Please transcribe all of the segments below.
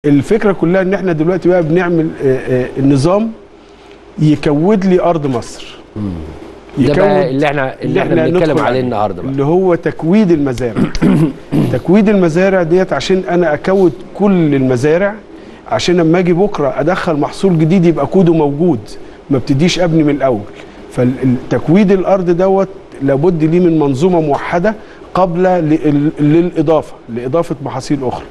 الفكره كلها ان احنا دلوقتي بقى بنعمل آه، آه، النظام يكود لي ارض مصر ده بقى اللي احنا اللي احنا بنتكلم ندخل عليه النهارده بقى اللي هو تكويد المزارع تكويد المزارع ديت عشان انا اكود كل المزارع عشان لما اجي بكره ادخل محصول جديد يبقى كوده موجود ما ابتديش ابني من الاول فالتكويد الارض دوت لابد ليه من منظومه موحده قبل ل- للاضافه لاضافه محاصيل اخرى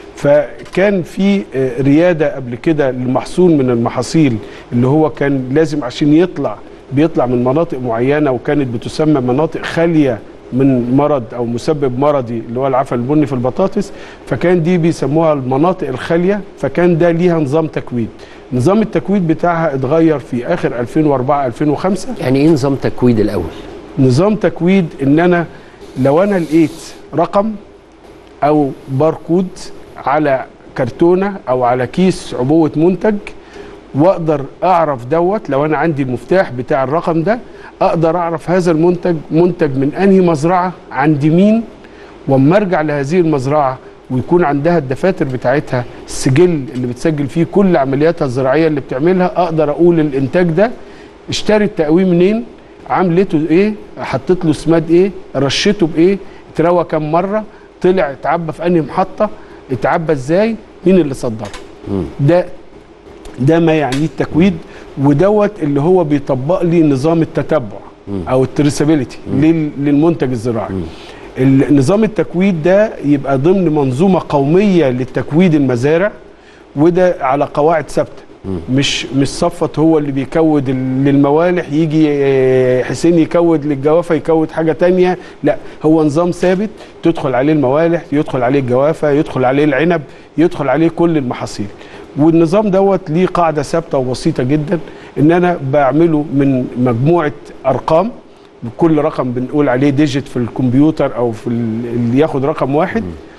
فكان في آه، رياده قبل كده لمحصول من المحاصيل اللي هو كان لازم عشان يطلع بيطلع من مناطق معينه وكانت بتسمى مناطق خاليه من مرض او مسبب مرضي اللي هو العفن البني في البطاطس فكان دي بيسموها المناطق الخاليه فكان ده ليها نظام تكويد نظام التكويد بتاعها اتغير في اخر 2004 2005 يعني ايه نظام تكويد الاول نظام تكويد ان انا لو انا لقيت رقم او باركود على كرتونه او على كيس عبوه منتج واقدر اعرف دوت لو انا عندي المفتاح بتاع الرقم ده اقدر اعرف هذا المنتج منتج من انهي مزرعه عند مين واما ارجع لهذه المزرعه ويكون عندها الدفاتر بتاعتها السجل اللي بتسجل فيه كل عملياتها الزراعيه اللي بتعملها اقدر اقول الانتاج ده اشتري التقويم منين عملته ايه حطيت له سماد ايه رشته بايه اتروى كام مره طلع اتعبى في انهي محطه اتعبى ازاي مين اللي صدره ده ده ما يعنيه التكويد ودوت اللي هو بيطبق لي نظام التتبع او التريسابيلتي للمنتج الزراعي النظام التكويد ده يبقى ضمن منظومه قوميه للتكويد المزارع وده على قواعد ثابته مش مش صفت هو اللي بيكود ال- للموالح يجي آه، حسين يكود للجوافه يكود حاجه تانية لا هو نظام ثابت تدخل عليه الموالح يدخل عليه الجوافه يدخل عليه العنب يدخل عليه كل المحاصيل والنظام دوت ليه قاعده ثابته وبسيطه جدا ان انا بعمله من مجموعه ارقام كل رقم بنقول عليه ديجيت في الكمبيوتر او في ال- اللي ياخد رقم واحد